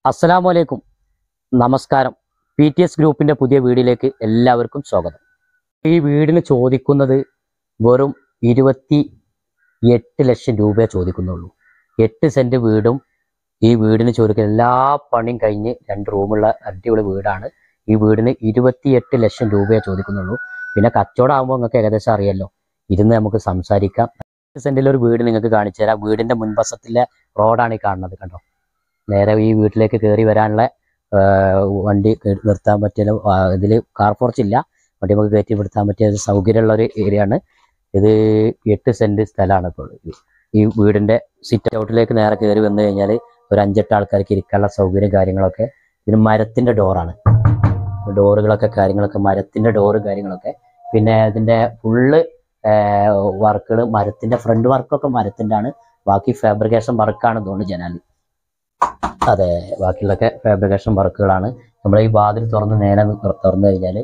അസ്സലാമു അലൈക്കും നമസ്കാരം പി ടി എസ് ഗ്രൂപ്പിന്റെ പുതിയ വീഡിയോയിലേക്ക് എല്ലാവർക്കും സ്വാഗതം ഈ വീടിന് ചോദിക്കുന്നത് വെറും ഇരുപത്തി എട്ട് ലക്ഷം രൂപയെ ചോദിക്കുന്നുള്ളൂ എട്ട് സെന്റ് വീടും ഈ വീടിന് ചോദിക്കുന്ന എല്ലാ പണിയും കഴിഞ്ഞ് രണ്ട് റൂമുള്ള അടിപൊളി വീടാണ് ഈ വീടിന് ഇരുപത്തിയെട്ട് ലക്ഷം രൂപയെ ചോദിക്കുന്നുള്ളൂ പിന്നെ കച്ചവടമാകുമ്പോൾ നിങ്ങൾക്ക് ഏകദേശം അറിയാലോ ഇരുന്ന് നമുക്ക് സംസാരിക്കാം എട്ട് സെന്റിൽ ഒരു വീട് നിങ്ങൾക്ക് കാണിച്ചു തരാം വീടിന്റെ മുൻവശത്തിലെ റോഡാണ് ഈ കാണുന്നത് കണ്ടോ നേരെ ഈ വീട്ടിലേക്ക് കയറി വരാനുള്ള ആ, വണ്ടി കേ- നിർത്താൻ പറ്റിയ ഇതിൽ കാർ പോർച്ച് ഇല്ല വണ്ടി നമുക്ക് കയറ്റി നിർത്താൻ പറ്റിയ ഒരു സൗകര്യമുള്ള ഒരു ഏരിയ ആണ് ഇത് എട്ട് സെന്റ് സ്ഥലമാണ് ഇപ്പോൾ ഇത്. ഈ വീടിന്റെ സിറ്റ് ഔട്ടിലേക്ക് നേരെ കയറി വന്നു കഴിഞ്ഞാൽ ഒരു അഞ്ചെട്ട് ആൾക്കാർക്ക് ഇരിക്കാനുള്ള സൗകര്യം കാര്യങ്ങളൊക്കെ ഇതിന് മരത്തിന്റെ ഡോറാണ് ഡോറുകളൊക്കെ കാര്യങ്ങളൊക്കെ മരത്തിന്റെ ഡോറ് കാര്യങ്ങളൊക്കെ പിന്നെ ഇതിന്റെ ഫുള്ള് വർക്കുകൾ മരത്തിന്റെ ഫ്രണ്ട് വർക്കൊക്കെ മരത്തിന്റെ ആണ് ബാക്കി ഫാബ്രിക്കേഷൻ വർക്കാണ് തോന്നുന്നു ജനാലി അതെ ബാക്കിയുള്ളൊക്കെ ഫാബ്രിക്കേഷൻ വർക്കുകളാണ് നമ്മൾ ഈ വാതിൽ തുറന്ന് നേരെ ഒന്ന് തുറ- തുറന്നു കഴിഞ്ഞാൽ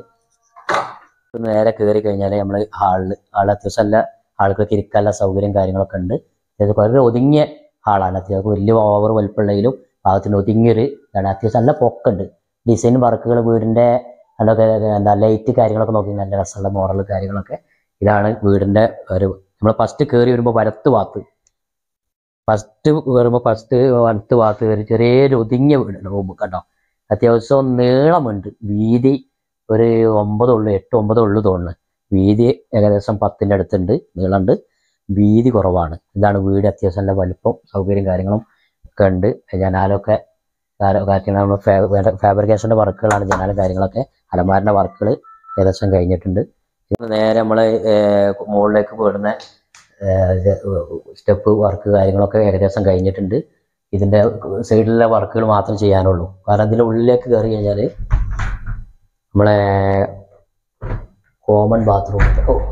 നേരെ കയറി കഴിഞ്ഞാൽ നമ്മൾ ഹാളിൽ ഹാൾ അത്യാവശ്യം നല്ല ആളുകൾക്ക് ഇരിക്കാനുള്ള സൗകര്യം കാര്യങ്ങളൊക്കെ ഉണ്ട് ഇത് വളരെ ഒതുങ്ങിയ ഹാളാണ് അത്യാവശ്യം വലിയ ഓവർ വലിപ്പമുള്ളതിലും ഭാഗത്തിന് ഒതുങ്ങിയൊരു ഇതാണ് അത്യാവശ്യം നല്ല പൊക്കുണ്ട് ഡിസൈൻ വർക്കുകൾ വീടിൻ്റെ അതൊക്കെ എന്താ ലൈറ്റ് കാര്യങ്ങളൊക്കെ നോക്കി നല്ല രസമുള്ള മോഡൽ കാര്യങ്ങളൊക്കെ ഇതാണ് വീടിൻ്റെ ഒരു നമ്മൾ ഫസ്റ്റ് കയറി വരുമ്പോൾ വലത്ത് ഭാഗത്ത് ഫസ്റ്റ് വരുമ്പോൾ ഫസ്റ്റ് വലത്ത് ഭാഗത്ത് ഒരു ചെറിയൊരു ഒതുങ്ങിയ വീടാണ് റൂം കണ്ടോ അത്യാവശ്യം നീളമുണ്ട് വീതി ഒരു ഒമ്പതുള്ളൂ എട്ട് ഒമ്പതുള്ളൂ തോന്നുന്നു വീതി ഏകദേശം പത്തിൻ്റെ അടുത്തുണ്ട് നീളമുണ്ട് വീതി കുറവാണ് ഇതാണ് വീട് അത്യാവശ്യം നല്ല വലിപ്പം സൗകര്യം കാര്യങ്ങളും ഒക്കെ ഉണ്ട് ജനാലൊക്കെ കാര്യങ്ങൾ ഫാബ്രിക്കേഷൻ്റെ വർക്കുകളാണ് ജനാലും കാര്യങ്ങളൊക്കെ അലമാരിൻ്റെ വർക്കുകൾ ഏകദേശം കഴിഞ്ഞിട്ടുണ്ട് ഇത് നേരെ നമ്മൾ മുകളിലേക്ക് പോടുന്ന സ്റ്റെപ്പ് വർക്ക് കാര്യങ്ങളൊക്കെ ഏകദേശം കഴിഞ്ഞിട്ടുണ്ട് ഇതിൻ്റെ സൈഡിലെ വർക്കുകൾ മാത്രം ചെയ്യാനുള്ളൂ കാരണം ഇതിൻ്റെ ഉള്ളിലേക്ക് കയറി കഴിഞ്ഞാൽ നമ്മളെ കോമൺ ബാത്റൂം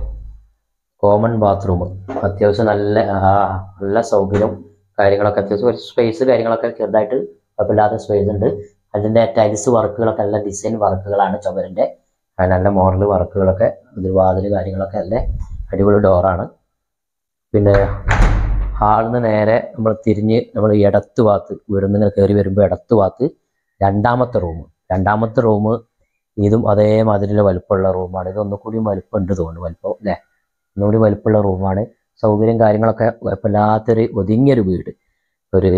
കോമൺ ബാത്റൂം അത്യാവശ്യം നല്ല ആ, നല്ല സൗകര്യം കാര്യങ്ങളൊക്കെ അത്യാവശ്യം ഒരു സ്പേസ് കാര്യങ്ങളൊക്കെ ചെറുതായിട്ട് കുഴപ്പമില്ലാത്ത സ്പേസ് ഉണ്ട് അതിൻ്റെ ടൈൽസ് വർക്കുകളൊക്കെ നല്ല ഡിസൈൻ വർക്കുകളാണ് ചുമരിൻ്റെ ആ, നല്ല മോഡൽ വർക്കുകളൊക്കെ ഇതിൽ വാതിൽ കാര്യങ്ങളൊക്കെ നല്ല അടിപൊളി ഡോറാണ് പിന്നെ ഹാളിൽ നിന്ന് നേരെ നമ്മൾ തിരിഞ്ഞ് നമ്മൾ ഇടത്ത് ഭാഗത്ത് വീടിൽ നിന്ന് കയറി വരുമ്പോൾ ഇടത്ത് ഭാഗത്ത് രണ്ടാമത്തെ റൂം രണ്ടാമത്തെ റൂം ഇതും അതേമാതിരിയുള്ള വലുപ്പമുള്ള റൂമാണ് ഇത് ഒന്നുകൂടി വലുപ്പമുണ്ട് തോന്നുന്നു വലുപ്പം അല്ലേ ഒന്നുകൂടി വലുപ്പമുള്ള റൂമാണ് സൗകര്യം കാര്യങ്ങളൊക്കെ കുഴപ്പമില്ലാത്തൊരു ഒതുങ്ങിയൊരു വീട് ഒരു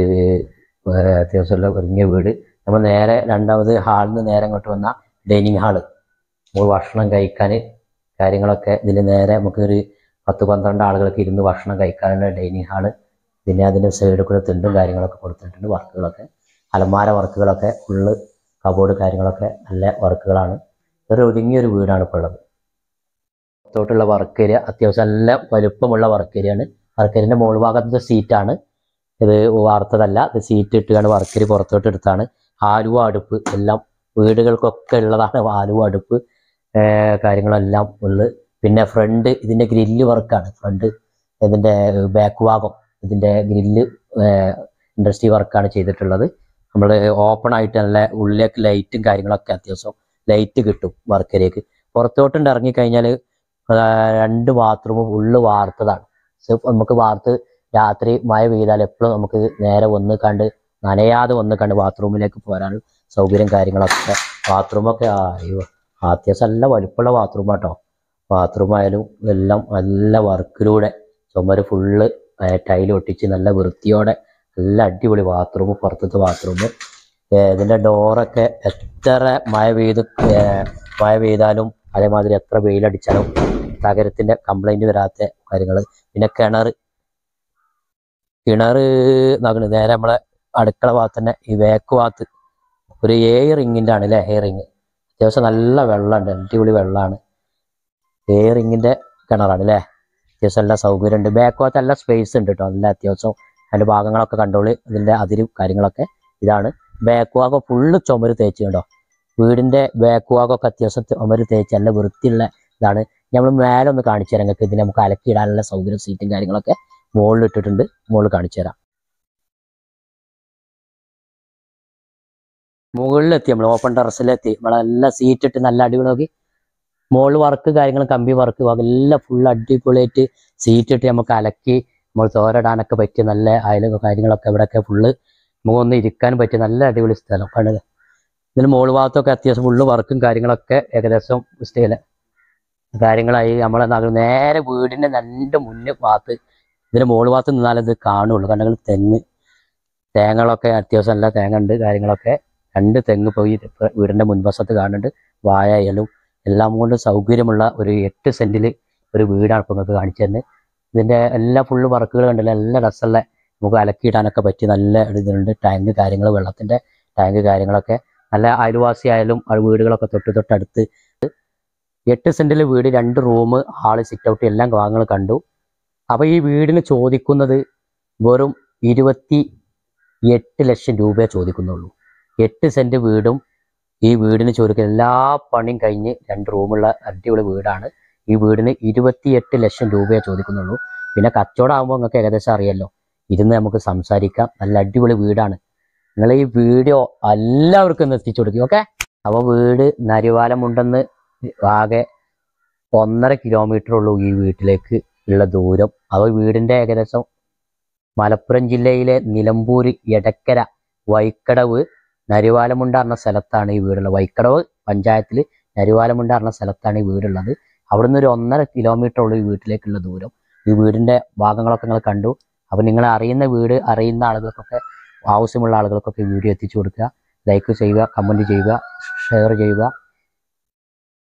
ഏർ അത്യാവശ്യമുള്ള ഒതുങ്ങിയ വീട് നമ്മൾ നേരെ രണ്ടാമത് ഹാളിൽ നിന്ന് നേരെ അങ്ങോട്ട് വന്ന ഡൈനിങ് ഹാള് നമ്മൾ ഭക്ഷണം കഴിക്കാൻ കാര്യങ്ങളൊക്കെ ഇതിൽ നേരെ നമുക്കൊരു പത്ത് പന്ത്രണ്ട് ആളുകൾക്ക് ഇരുന്ന് ഭക്ഷണം കഴിക്കാനുള്ള ഡൈനിങ് ഹാള് പിന്നെ അതിൻ്റെ സൈഡിൽ കൂടെ തിണ്ടും കാര്യങ്ങളൊക്കെ കൊടുത്തിട്ടുണ്ട് വർക്കുകളൊക്കെ അലമാര വർക്കുകളൊക്കെ ഫുള്ള് കബോർഡ് കാര്യങ്ങളൊക്കെ നല്ല വർക്കുകളാണ് ഒരു ഒതുങ്ങിയൊരു വീടാണ് ഇപ്പോൾ ഉള്ളത് പുറത്തോട്ടുള്ള വർക്ക് ഏരിയ അത്യാവശ്യം നല്ല വലുപ്പമുള്ള വർക്ക് ഏരിയയാണ് വർക്ക് ഏരിയൻ്റെ മുകൾ ഭാഗത്തെ സീറ്റാണ് ഇത് വാർത്തതല്ല ഇത് സീറ്റ് ഇട്ടുകൊണ്ട് വർക്ക് ഏരിയ പുറത്തോട്ട് എടുത്താണ് ആലുവ അടുപ്പ് എല്ലാം വീടുകൾക്കൊക്കെ ഉള്ളതാണ് ആലുവ അടുപ്പ് ഏർ കാര്യങ്ങളെല്ലാം ഉള്ളത് പിന്നെ ഫ്രണ്ട് ഇതിൻ്റെ ഗ്രില്ല് വർക്കാണ് ഫ്രണ്ട് ഇതിൻ്റെ ബാക്ക് ഭാഗം ഇതിൻ്റെ ഗ്രില്ല് ഇൻഡസ്ട്രി വർക്കാണ് ചെയ്തിട്ടുള്ളത് നമ്മൾ ഓപ്പൺ ആയിട്ട് നല്ല ഉള്ളിലേക്ക് ലൈറ്റും കാര്യങ്ങളൊക്കെ അത്യാവശ്യം ലൈറ്റ് കിട്ടും വർക്കരേക്ക് പുറത്തോട്ടുണ്ട് ഇറങ്ങിക്കഴിഞ്ഞാൽ രണ്ട് ബാത്റൂമും ഉള്ളു വാർത്തതാണ് സോ നമുക്ക് വാർത്ത് രാത്രി മഴ പെയ്താൽ എപ്പോഴും നമുക്ക് നേരെ വന്ന് കണ്ട് നനയാതെ വന്ന് കണ്ട് ബാത്റൂമിലേക്ക് പോരാൻ സൗകര്യം കാര്യങ്ങളൊക്കെ ബാത്റൂമൊക്കെ ആ, അയ്യോ അത്യാവശ്യം നല്ല വലുപ്പമുള്ള ബാത്റൂം കേട്ടോ ബാത്റൂം ആയാലും എല്ലാം നല്ല വർക്കിലൂടെ ചുമര് ഫുള്ള് ടൈൽ ഒട്ടിച്ച് നല്ല വൃത്തിയോടെ നല്ല അടിപൊളി ബാത്റൂം പുറത്തത്തെ ബാത്റൂം ഇതിൻ്റെ ഡോറൊക്കെ എത്ര മഴ പെയ്ത് ഏ, മഴ പെയ്താലും അതേമാതിരി എത്ര വെയിലടിച്ചാലും തകരത്തിൻ്റെ കംപ്ലൈൻറ്റ് വരാത്ത കാര്യങ്ങൾ പിന്നെ കിണർ കിണർ നോക്കണ നേരെ നമ്മളെ അടുക്കള ഭാഗത്ത് തന്നെ ഈ വേക്ക് ഭാഗത്ത് ഒരു ഏഴ് റിങ്ങിൻ്റെ ആണ് അല്ലേ ഏ റിങ് അത്യാവശ്യം നല്ല വെള്ളമുണ്ട് അടിപൊളി വെള്ളമാണ് ഏ റിങ്ങിൻ്റെ കിണറാണ് അല്ലേ അത്യാവശ്യം നല്ല സൗകര്യമുണ്ട് ബാക്ക് ഭാഗത്ത് നല്ല സ്പേസ് ഉണ്ട് കേട്ടോ നല്ല അത്യാവശ്യം അതിൻ്റെ ഭാഗങ്ങളൊക്കെ കണ്ടോളി അതിൻ്റെ അതിരും കാര്യങ്ങളൊക്കെ ഇതാണ് ബാക്ക് ഭാഗം ഫുള്ള് ചുമര് തേച്ച് കണ്ടോ വീടിൻ്റെ ബാക്ക് ഭാഗമൊക്കെ അത്യാവശ്യം ചുമര് തേച്ച് നല്ല വൃത്തിയുള്ള ഇതാണ് നമ്മൾ മേലെ ഒന്ന് കാണിച്ചു തരാം നിങ്ങൾക്ക് ഇതിന് നമുക്ക് അലക്കിയിടാനുള്ള സൗകര്യം സീറ്റും കാര്യങ്ങളൊക്കെ മുകളിൽ ഇട്ടിട്ടുണ്ട് മുകളിൽ കാണിച്ചു തരാം മുകളിലെത്തി നമ്മൾ ഓപ്പൺ ടെറസിലെത്തി നമ്മളെ എല്ലാ സീറ്റ് ഇട്ട് നല്ല അടിപൊളി നോക്കി മുകളിൽ വർക്ക് കാര്യങ്ങൾ കമ്പി വർക്ക് എല്ലാം ഫുൾ അടിപൊളിയായിട്ട് സീറ്റ് ഇട്ട് നമുക്ക് അലക്കി നമ്മൾ തോരടാനൊക്കെ പറ്റിയ നല്ല അയലും കാര്യങ്ങളൊക്കെ ഇവിടെയൊക്കെ ഫുള്ള് നമുക്കൊന്ന് ഇരിക്കാൻ പറ്റിയ നല്ല അടിപൊളി സ്ഥലം കണ്ടത് ഇതിന് മോൾ ഭാഗത്തൊക്കെ അത്യാവശ്യം ഫുള്ള് വർക്കും കാര്യങ്ങളൊക്കെ ഏകദേശം സ്റ്റേല കാര്യങ്ങളായി നമ്മളെ നഗ നേരെ വീടിന്റെ രണ്ട് മുന്നേ ഭാഗത്ത് ഇതിന് മോൾ ഭാഗത്ത് നിന്നാലേ ഇത് കാണുള്ളൂ കണ്ടെങ്കിൽ തെങ്ങ് തേങ്ങകളൊക്കെ അത്യാവശ്യം നല്ല തേങ്ങ ഉണ്ട് കാര്യങ്ങളൊക്കെ രണ്ട് തെങ്ങ് പോയി വീടിന്റെ മുൻവശത്ത് കാണുന്നുണ്ട് വാഴയിലും എല്ലാം കൊണ്ട് സൗകര്യമുള്ള ഒരു എട്ട് സെന്റിൽ ഒരു വീടാണ് ഇപ്പോൾ നിങ്ങൾക്ക് കാണിച്ചു തരുന്നത് ഇതിന്റെ എല്ലാ ഫുള്ള് വർക്കുകൾ കണ്ടില്ല നല്ല രസമുള്ള നമുക്ക് അലക്കിയിടാനൊക്കെ പറ്റി നല്ല ഒരു ഇതുണ്ട് ടാങ്ക് കാര്യങ്ങൾ വെള്ളത്തിന്റെ ടാങ്ക് കാര്യങ്ങളൊക്കെ നല്ല അയൽവാസി ആയാലും ആ വീടുകളൊക്കെ തൊട്ട് തൊട്ടടുത്ത് എട്ട് സെന്റിൽ വീട് രണ്ട് റൂം ഹാള് സിറ്റ് ഔട്ട് എല്ലാം ഭാഗങ്ങൾ കണ്ടു അപ്പൊ ഈ വീടിന് ചോദിക്കുന്നത് വെറും ഇരുപത്തി എട്ട് ലക്ഷം രൂപയെ ചോദിക്കുന്നുള്ളൂ എട്ട് സെന്റ് വീടും ഈ വീടിന് ചോദിക്കുന്ന എല്ലാ പണിയും കഴിഞ്ഞ് രണ്ട് റൂമുള്ള അടിപൊളി വീടാണ് ഈ വീടിന് ഇരുപത്തിയെട്ട് ലക്ഷം രൂപയെ ചോദിക്കുന്നുള്ളൂ പിന്നെ കച്ചവടം ആകുമ്പോൾ നിങ്ങൾക്ക് ഏകദേശം അറിയാലോ ഇരുന്ന് നമുക്ക് സംസാരിക്കാം നല്ല അടിപൊളി വീടാണ് നിങ്ങൾ ഈ വീഡിയോ എല്ലാവർക്കും ഒന്ന് എത്തിച്ചു കൊടുക്കും ഓക്കെ അപ്പോൾ വീട് നരിവാലമുണ്ടെന്ന് ആകെ ഒന്നര കിലോമീറ്റർ ഉള്ളൂ ഈ വീട്ടിലേക്ക് ഉള്ള ദൂരം അപ്പോൾ വീടിൻ്റെ ഏകദേശം മലപ്പുറം ജില്ലയിലെ നിലമ്പൂർ എടക്കര വൈക്കടവ് നരിവാലമുണ്ട പറഞ്ഞ സ്ഥലത്താണ് ഈ വീടുള്ളത് വൈക്കടവ് പഞ്ചായത്തിൽ നരിവാലമുണ്ട പറഞ്ഞ സ്ഥലത്താണ് ഈ വീടുള്ളത് അവിടുന്ന് ഒരു ഒന്നര കിലോമീറ്റർ ഉള്ളൂ ഈ വീട്ടിലേക്കുള്ള ദൂരം ഈ വീടിൻ്റെ ഭാഗങ്ങളൊക്കെ നിങ്ങൾ കണ്ടു അപ്പോൾ നിങ്ങൾ അറിയുന്ന വീട് അറിയുന്ന ആളുകൾക്കൊക്കെ ആവശ്യമുള്ള ആളുകൾക്കൊക്കെ ഈ വീഡിയോ എത്തിച്ചു കൊടുക്കുക ലൈക്ക് ചെയ്യുക കമൻറ്റ് ചെയ്യുക ഷെയർ ചെയ്യുക